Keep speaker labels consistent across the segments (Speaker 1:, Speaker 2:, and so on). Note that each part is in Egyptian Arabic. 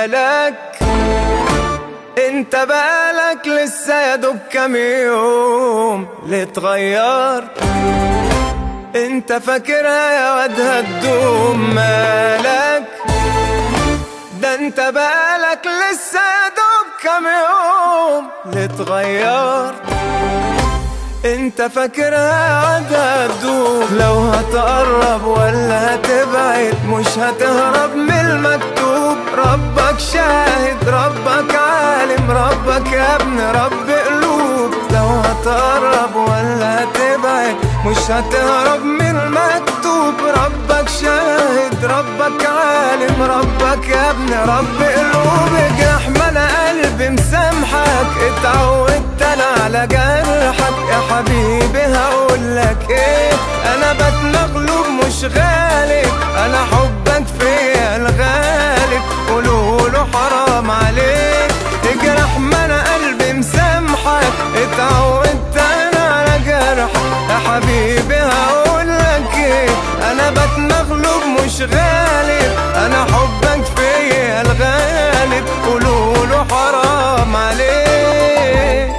Speaker 1: مالك انت بالك لسه يا دوب كام يوم ليه اتغيرت انت فاكرها يا واد هتدوم مالك ده انت بالك لسه يا دوب كام يوم ليه اتغيرت انت فاكرها واد هتدوم لو هتقرب ولا هتبعد مش هتهرب من المكتوب ربك شاهد ربك عالم ربك يا ابن رب قلوب لو هتقرب ولا هتبعد مش هتهرب من المكتوب ربك شاهد ربك عالم ربك يا ابن رب قلوب اجرح ما انا قلبي مسامحك اتعودت انا على جرحك يا حبيبي هقولك ايه انا بات مغلوب مش غالب انا حبك فيا الغالب قولوله حرام عليك اجرح ما انا قلبي مسامحك اتعودت انا على جرحك يا حبيبي هقولك ايه انا بات مغلوب مش غالب انا حبك فيا الغالب قولوله حرام عليك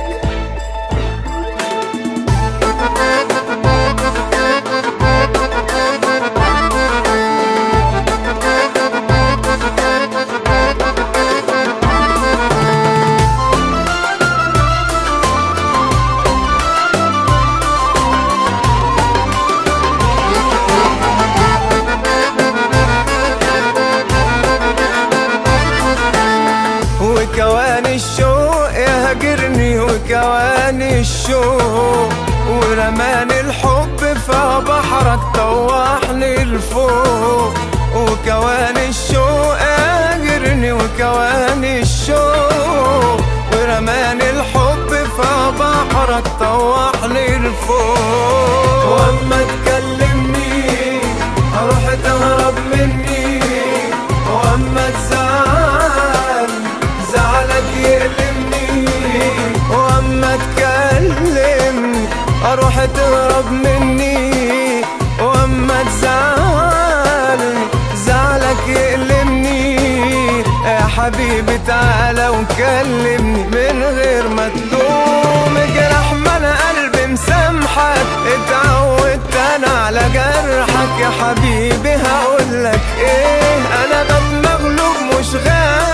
Speaker 1: وكواني الشوق يهجرني وكواني الشوق ورماني الحب في بحرك طوحني لفوق وكواني الشوق يهجرني وكواني الشوق ورماني الحب في بحرك طوحني لفوق واما تكلمني اروح تهرب مني واما تزعل زعلك يألمني واما تكلمني اروح تهرب مني واما تزعل زعلك يألمني يا حبيبي تعالى وكلمني من غير ما تلوم جرح ما انا قلبي مسامحك اتعودت انا على جرحك يا حبيبي هقولك ايه انا بات مغلوب مش غالب